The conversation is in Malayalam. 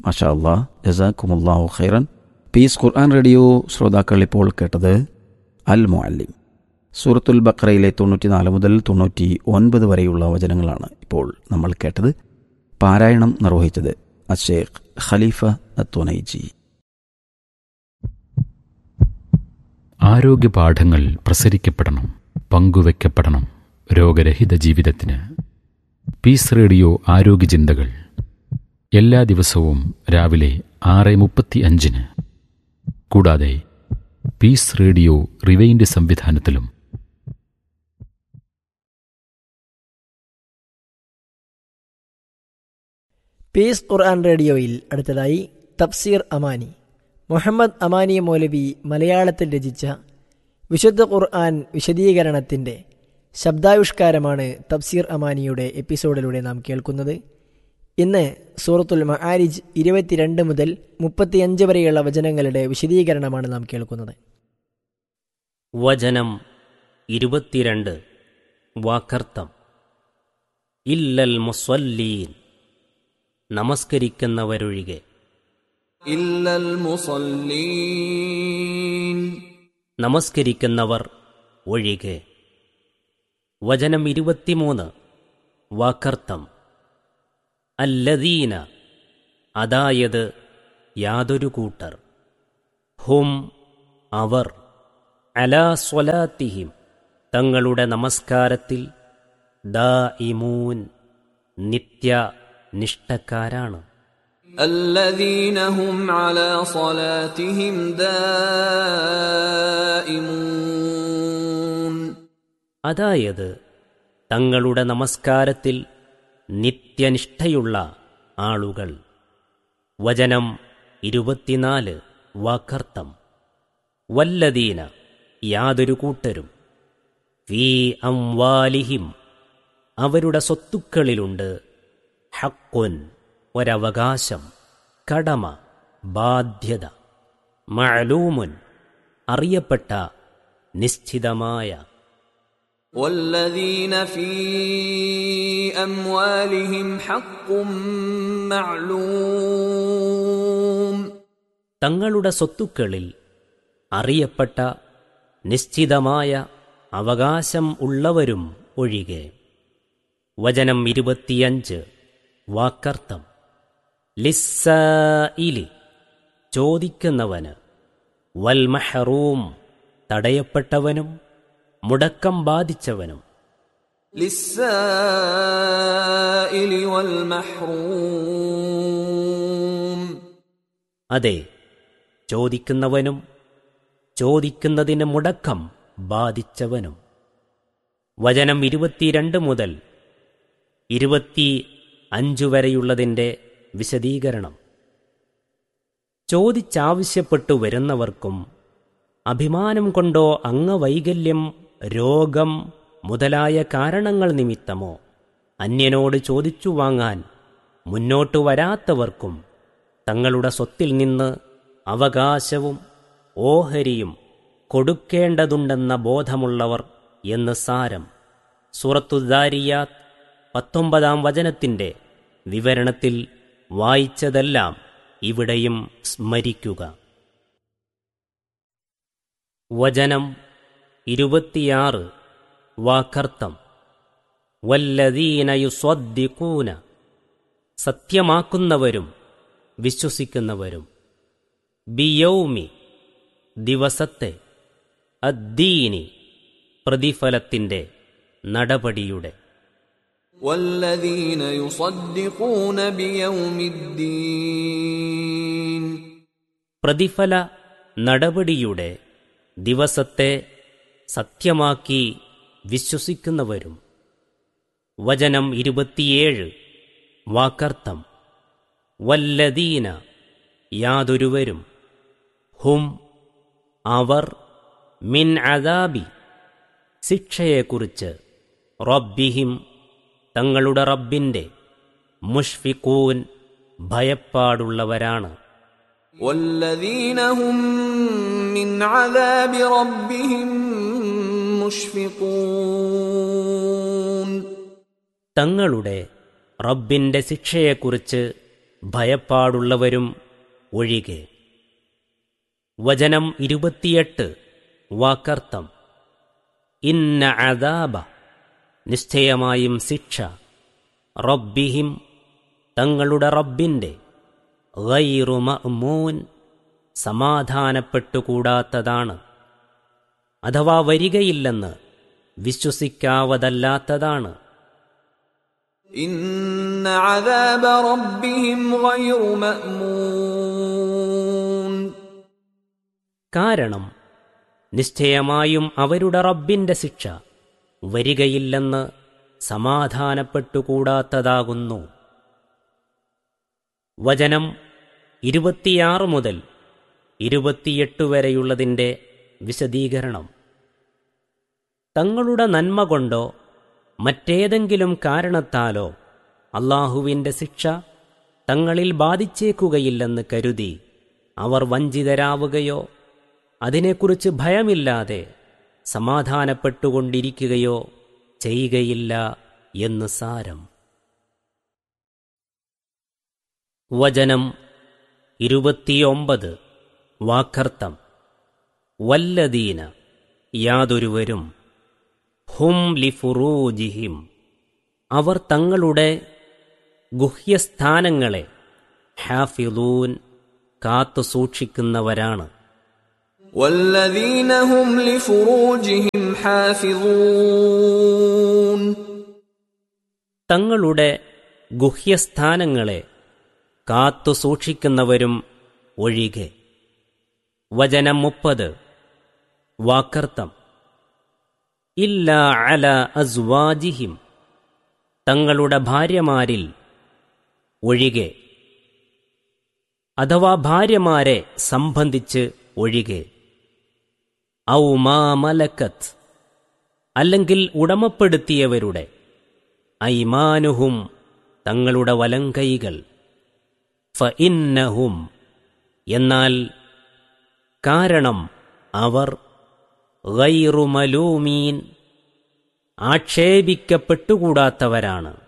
മാഷാ അള്ളാ ജസാക്കുമുല്ലാഹു ഖൈറൻ പീസ് ഖുർആൻ റേഡിയോ ശ്രോതാക്കൾ ഇപ്പോൾ കേട്ടത് അൽ മുഅല്ലിം സൂറത്തുൽ ബക്രയിലെ തൊണ്ണൂറ്റിനാല് മുതൽ തൊണ്ണൂറ്റി ഒൻപത് വരെയുള്ള വചനങ്ങളാണ് ഇപ്പോൾ നമ്മൾ കേട്ടത് പാരായണം നിർവഹിച്ചത് അഷേഖ് ഖലീഫ അത്വനൈജി ആരോഗ്യ പാഠങ്ങൾ പ്രസരിക്കപ്പെടണം പങ്കുവെക്കപ്പെടണം രോഗരഹിത ജീവിതത്തിന് പീസ് റേഡിയോ ആരോഗ്യ ചിന്തകൾ എല്ലാ ദിവസവും രാവിലെ ആറ് മുപ്പത്തി അഞ്ചിന് കൂടാതെ പീസ് റേഡിയോ റിവൈൻഡ് സംവിധാനത്തിലും പീസ് ഖുർആൻ റേഡിയോയിൽ അടുത്തതായി തഫ്സീർ അമാനി മുഹമ്മദ് അമാനി മൗലവി മലയാളത്തിൽ രചിച്ച വിശുദ്ധ ഖുർആൻ വിശദീകരണത്തിൻ്റെ ശബ്ദാവിഷ്കാരമാണ് തഫ്സീർ അമാനിയുടെ എപ്പിസോഡിലൂടെ നാം കേൾക്കുന്നത് ഇന്ന് സൂറത്തുൽ മആരിജ് ഇരുപത്തിരണ്ട് മുതൽ മുപ്പത്തിയഞ്ച് വരെയുള്ള വചനങ്ങളുടെ വിശദീകരണമാണ് നാം കേൾക്കുന്നത് വചനം ഇരുപത്തിരണ്ട് വാക്കർത്ഥം ഇല്ലൽ മുസ്വല്ലീൻ നമസ്കരിക്കുന്നവരൊഴികെ إلا المصلين നമസ്കരിക്കുന്നവർ ഒഴികെ വചനം ഇരുപത്തിമൂന്ന് വാക്കർത്ഥം അല്ലദീന അതായത് യാതൊരു കൂട്ടർ ഹും അവർ അലാ സ്വലാത്തിഹിം തങ്ങളുടെ നമസ്കാരത്തിൽ ദാ ഇമൂൻ നിത്യ നിഷ്ഠക്കാരാണ് الذين هم على صلاتهم دائمون അതായത് തങ്ങളുടെ നമസ്കാരത്തിൽ നിത്യനിഷ്ഠയുള്ള ആളുകൾ വചനം ഇരുപത്തിനാല് വാക്കർത്ഥം വല്ലദീന യാതൊരു കൂട്ടരും ഫീ അംവാലിഹിം അവരുടെ സ്വത്തുക്കളിലുണ്ട് ഹക്കുൻ ഒരവകാശം കടമ ബാധ്യത മഅലൂമുൻ അറിയപ്പെട്ട നിശ്ചിതമായ والذين في أموالهم حق معلوم തങ്ങളുടെ സ്വത്തുക്കളിൽ അറിയപ്പെട്ട നിശ്ചിതമായ അവകാശം ഉള്ളവരും ഒഴികെ വചനം ഇരുപത്തിയഞ്ച് വാക്കർത്ഥം ലിസ്സായിലി ചോദിക്കുന്നവന് വൽമഹറൂം തടയപ്പെട്ടവനും മുടക്കം ബാധിച്ചവനും للسائل والمحروم അതെ ചോദിക്കുന്നവനും ചോദിക്കുന്നതിന് മുടക്കം ബാധിച്ചവനും വചനം ഇരുപത്തിരണ്ട് മുതൽ ഇരുപത്തി അഞ്ചു വരെയുള്ളതിൻ്റെ വിശദീകരണം ചോദിച്ചാവശ്യപ്പെട്ടു വരുന്നവർക്കും അഭിമാനം കൊണ്ടോ അംഗവൈകല്യം രോഗം മുതലായ കാരണങ്ങൾ നിമിത്തമോ അന്യനോട് ചോദിച്ചു വാങ്ങാൻ മുന്നോട്ടു വരാത്തവർക്കും തങ്ങളുടെ സ്വത്തിൽ നിന്ന് അവകാശവും ഓഹരിയും കൊടുക്കേണ്ടതുണ്ടെന്ന ബോധമുള്ളവർ എന്ന് സാരം സൂറത്തുദാരിയാത്ത് പത്തൊമ്പതാം വചനത്തിൻ്റെ വിവരണത്തിൽ വായിച്ചതെല്ലാം ഇവിടെയും സ്മരിക്കുക വചനം ഇരുപത്തിയാറ് വാക്കർത്ഥം വല്ലദീന യുസ്വദ്ദിഖൂന സത്യമാക്കുന്നവരും വിശ്വസിക്കുന്നവരും ബിയൗമി ദിവസത്തെ അദ്ദീനി പ്രതിഫലത്തിൻ്റെ നടപടിയുടെ والذين يصدقون بيوم الدين പ്രതിഫല നടപടിയുടെ ദിവസത്തെ സത്യമാക്കി വിശ്വസിക്കുന്നവരും വചനം ഇരുപത്തിയേഴ് വാക്കർത്ഥം വല്ലദീന യാതൊരുവരും ഹും അവർ മിൻ അദാബി ശിക്ഷയെക്കുറിച്ച് റബ്ബിഹിം തങ്ങളുടെ റബ്ബിൻ്റെ മുഷ്ഫിഖൂൻ ഭയപ്പാടുള്ളവരാണ് والذين هم من عذاب ربهم مشفقون തങ്ങളുടെ റബ്ബിന്റെ ശിക്ഷയെക്കുറിച്ച് ഭയപ്പാടുള്ളവരും ഒഴികെ വചനം ഇരുപത്തിയെട്ട് വാക്കർത്ഥം ഇന്ന അദാബ നിശ്ചയമായും ശിക്ഷ റബ്ബിഹിം തങ്ങളുടെ റബ്ബിൻ്റെ ഗൈറു മഅ്മൂൻ സമാധാനപ്പെട്ടുകൂടാത്തതാണ് അഥവാ വരികയില്ലെന്ന് വിശ്വസിക്കാവതല്ലാത്തതാണ് إن عذاب ربهم غير مأمون കാരണം നിശ്ചയമായും അവരുടെ റബ്ബിന്റെ ശിക്ഷ വരികയില്ലെന്ന് സമാധാനപ്പെട്ടുകൂടാത്തതാകുന്നു വചനം ഇരുപത്തിയാറ് മുതൽ ഇരുപത്തിയെട്ട് വരെയുള്ളതിൻ്റെ വിശദീകരണം തങ്ങളുടെ നന്മ കൊണ്ടോ മറ്റേതെങ്കിലും കാരണത്താലോ അള്ളാഹുവിൻ്റെ ശിക്ഷ തങ്ങളിൽ ബാധിച്ചേക്കുകയില്ലെന്ന് കരുതി അവർ വഞ്ചിതരാവുകയോ അതിനെക്കുറിച്ച് ഭയമില്ലാതെ സമാധാനപ്പെട്ടുകൊണ്ടിരിക്കുകയോ ചെയ്യുകയില്ല എന്ന് സാരം വചനം ഇരുപത്തിയൊമ്പത് വാക്കർത്ഥം വല്ലദീന യാതൊരുവരും ഹും ലിഫുറൂജിഹിം അവർ തങ്ങളുടെ ഗുഹ്യസ്ഥാനങ്ങളെ ഹാഫിലൂൻ കാത്തു സൂക്ഷിക്കുന്നവരാണ് والذين هم لفروجهم حافظون തങ്ങളുടെ ഗുഹ്യസ്ഥാനങ്ങളെ കാത്തു സൂക്ഷിക്കുന്നവരും ഒഴികെ വചനം മുപ്പത് വാക്കർത്ഥം ഇല്ല അല അസ്വാജിഹിം തങ്ങളുടെ ഭാര്യമാരിൽ ഒഴികെ അഥവാ ഭാര്യമാരെ സംബന്ധിച്ച് ഒഴികെ ഔ മാ മലക്കത്ത് അല്ലെങ്കിൽ ഉടമപ്പെടുത്തിയവരുടെ ഐമാനുഹും തങ്ങളുടെ വലങ്കൈകൾ ഫ ഇന്നഹും എന്നാൽ കാരണം അവർ ഗൈറുമലൂമീൻ ആക്ഷേപിക്കപ്പെട്ടുകൂടാത്തവരാണ്